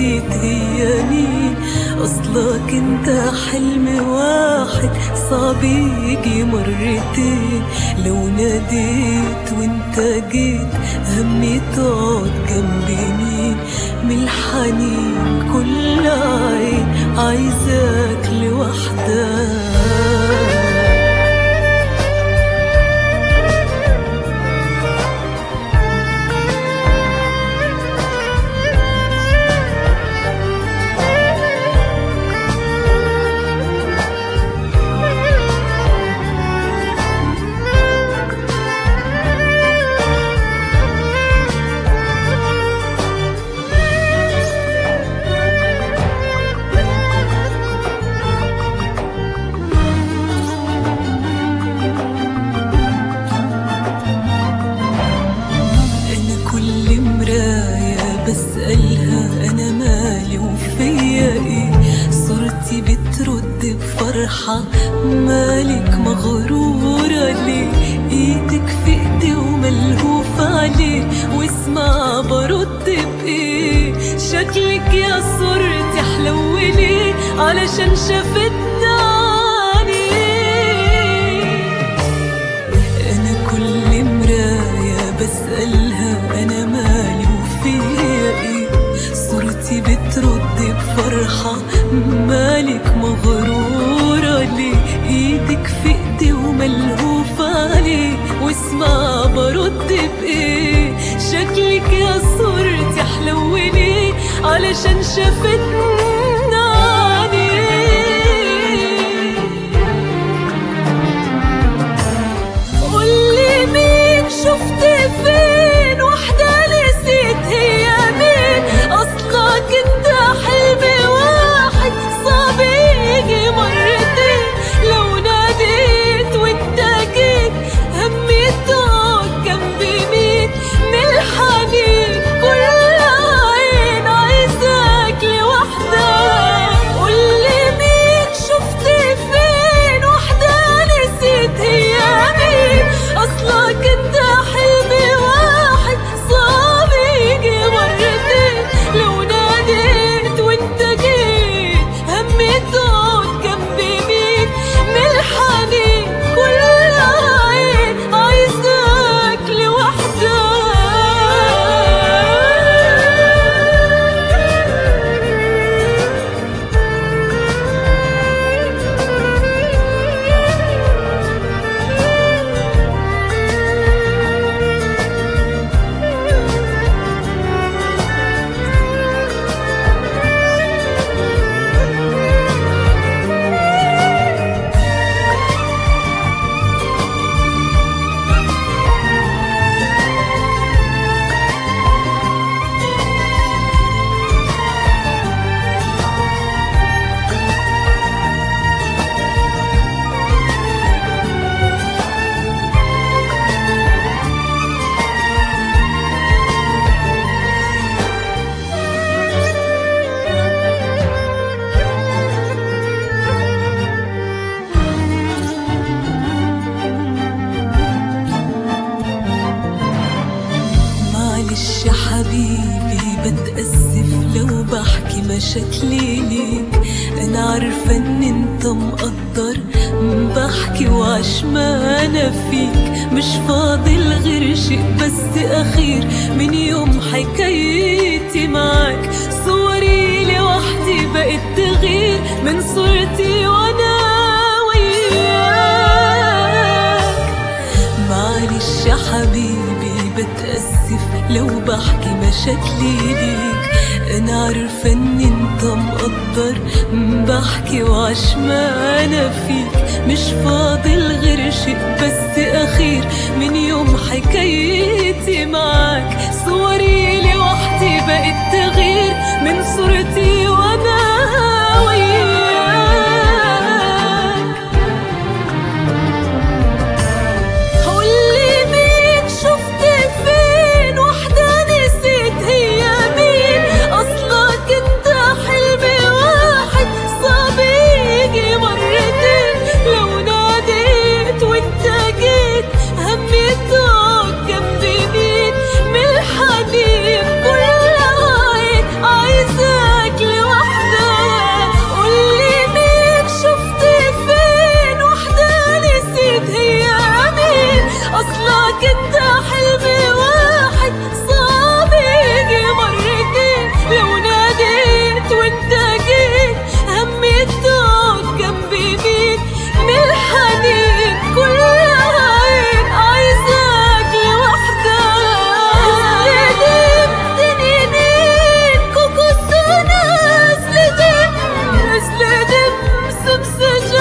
نسيت هي مين أصلك انت حلم واحد صعب يجي مرتين لو ناديت وانت جيت همي تقعد جنبي مين من الحنين كل عين عايزاك لوحدك أنا كل مراية بسألها أنا مالي وفيا إيه صورتي بترد بفرحة مالك مغرورة ليه إيدك في إيدي وملهوف عليه واسمع برد بإيه شكلك يا صورتي حلولي علشان شافتنا عينيك أنا كل مراية بسألها أنا مالي وفيا إيه صورتي بترد بفرحة مالك مغرورة ليه إيدك في إيدي وملهوف عليه واسمع برد بإيه شكلك يا صورتي حلولي علشان شافتنا عينيك قولي مين شفت فين وحدة نسيت هي مين أصلك انت حلم واحد صعب يجي مرتين لو ناديت وانت جيت همي تقعد جنبي مين من الحنين كل عين عايزاك لوحدك قولي مين شفت فين وحدة نسيت هي مين أصلك انت حلمي واحد صعب يجي مرتين لو ناديت وانت جيت همي تقعد جنبي مين من الحنين كل عين عايزاك لوحدك معلش يا حبيبي بتأسف لو بحكي مشاكلي ليك أنا عارفة إن أنت مقدر بحكي وعشمانة فيك مش فاضل غير شيء بس أخير من يوم حكايتي معاك صوري لوحدي بقت تغير من صورتي وأنا وياك معلش يا حبيبي بتأسف لو بحكي مشاكلي ليك أنا عارفة إن أنت مقدر بحكي وعشمانة فيك مش فاضل غير شيء بس أخير من يوم حكايتي معاك صوري لوحدي بقت تغير من صورتي وأنا وياك قولي مين شفت فين وحدة نسيت هي مين أصلك انت حلمي واحد صعب يجي مرتين لو ناديت وانت جيت همي تقعد جنبي مين من الحنين كل عين عايزاك بسجن